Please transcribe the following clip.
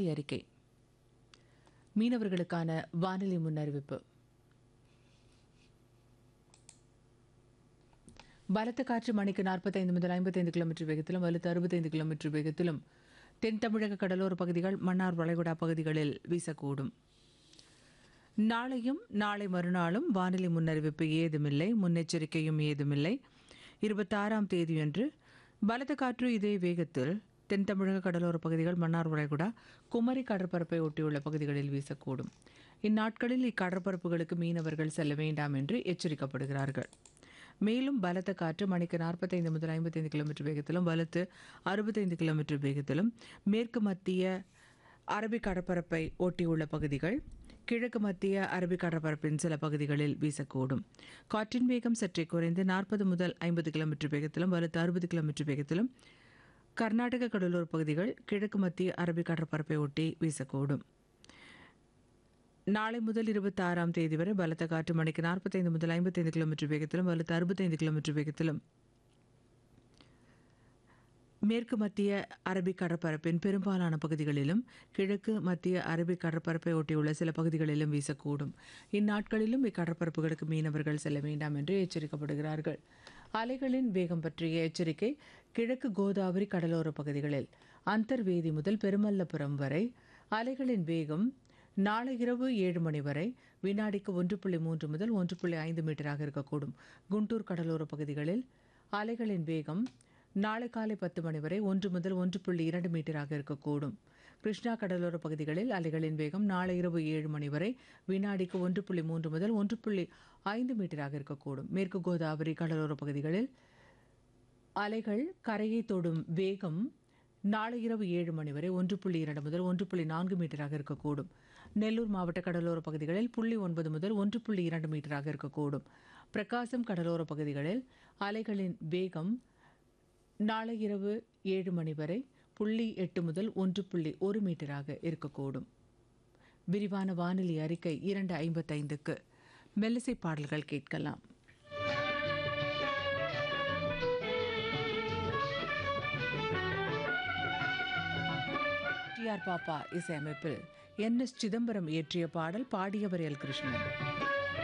அறிக்கை மீனவர்களுக்கான வானிலை முன்னறிவிப்பு பலத்த காற்று மணிக்கு நாற்பத்தைந்து முதல் ஐம்பத்தைந்து கிலோமீட்டர் வேகத்திலும் வலுத்து அறுபத்தைந்து கிலோமீட்டர் வேகத்திலும் தென் தமிழக கடலோர பகுதிகள் மன்னார் வளைகுடா பகுதிகளில் வீசக்கூடும் நாளையும் நாளை மறுநாளும் வானிலை முன்னறிவிப்பு ஏதுமில்லை முன்னெச்சரிக்கையும் ஏதுமில்லை இருபத்தாறாம் தேதியன்று பலத்த காற்று இதே வேகத்தில் தென் தமிழக கடலோர பகுதிகள் மன்னார் வளைகுடா குமரி கடற்பரப்பை ஒட்டியுள்ள பகுதிகளில் வீசக்கூடும் இந்நாட்களில் இக்கடற்பரப்புகளுக்கு மீனவர்கள் செல்ல வேண்டாம் என்று எச்சரிக்கப்படுகிறார்கள் மேலும் பலத்த காற்று மணிக்கு நாற்பத்தைந்து முதல் ஐம்பத்தைந்து கிலோமீட்டர் வேகத்திலும் வலுத்து அறுபத்தைந்து கிலோமீட்டர் வேகத்திலும் மேற்கு மத்திய அரபிக் கடற்பரப்பை ஒட்டியுள்ள பகுதிகள் கிழக்கு மத்திய அரபிக் கடற்பரப்பின் சில பகுதிகளில் வீசக்கூடும் காற்றின் வேகம் சற்றே குறைந்து நாற்பது முதல் ஐம்பது கிலோமீட்டர் வேகத்திலும் வலுத்து அறுபது கிலோமீட்டர் வேகத்திலும் கர்நாடக கடலோர பகுதிகள் கிழக்கு மத்திய அரபிக் கடற்பரப்பை ஒட்டி வீசக்கூடும் நாளை முதல் இருபத்தி ஆறாம் தேதி வரை பலத்த காற்று மணிக்கு நாற்பத்தைந்து முதல் ஐம்பத்தைந்து கிலோமீட்டர் வேகத்திலும் வலுத்து அறுபத்தைந்து கிலோமீட்டர் வேகத்திலும் மேற்கு மத்திய அரபிக் கடற்பரப்பின் பெரும்பாலான பகுதிகளிலும் கிழக்கு மத்திய அரபிக் கடற்பரப்பை ஒட்டியுள்ள சில பகுதிகளிலும் வீசக்கூடும் இந்நாட்களிலும் இக்கடற்பரப்புகளுக்கு மீனவர்கள் செல்ல வேண்டாம் என்று எச்சரிக்கப்படுகிறார்கள் அலைகளின் வேகம் பற்றிய எச்சரிக்கை கிழக்கு கோதாவரி கடலோர பகுதிகளில் அந்தர்வேதி முதல் பெருமல்லபுரம் வரை அலைகளின் வேகம் நாளை இரவு ஏழு மணி வரை வினாடிக்கு ஒன்று புள்ளி மூன்று முதல் ஒன்று புள்ளி ஐந்து மீட்டராக இருக்கக்கூடும் குண்டூர் கடலோர பகுதிகளில் அலைகளின் வேகம் நாளை காலை பத்து மணி வரை ஒன்று முதல் ஒன்று புள்ளி இரண்டு மீட்டராக இருக்கக்கூடும் கிருஷ்ணா கடலோர பகுதிகளில் அலைகளின் வேகம் நாளை இரவு ஏழு மணி வரை வினாடிக்கு ஒன்று புள்ளி மூன்று முதல் ஒன்று புள்ளி ஐந்து மீட்டராக இருக்கக்கூடும் மேற்கு கோதாவரி கடலோர பகுதிகளில் அலைகள் கரையை தொடும் வேகம் நாளை இரவு ஏழு மணி வரை ஒன்று புள்ளி இரண்டு முதல் ஒன்று புள்ளி நான்கு மீட்டராக இருக்கக்கூடும் நெல்லூர் மாவட்ட கடலோர பகுதிகளில் புள்ளி ஒன்பது முதல் ஒன்று புள்ளி இரண்டு மீட்டராக இருக்கக்கூடும் பிரகாசம் கடலோர பகுதிகளில் அலைகளின் வேகம் நாளை இரவு ஏழு மணி வரை புள்ளி எட்டு முதல் ஒன்று புள்ளி ஒரு மீட்டராக இருக்கக்கூடும் விரிவான வானிலை அறிக்கை இரண்டு ஐம்பத்தைந்துக்கு மெல்லிசை பாடல்கள் கேட்கலாம் டிஆர் பாப்பா இசையமைப்பில் என் எஸ் சிதம்பரம் இயற்றிய பாடல் பாடியவர் எல் கிருஷ்ணன்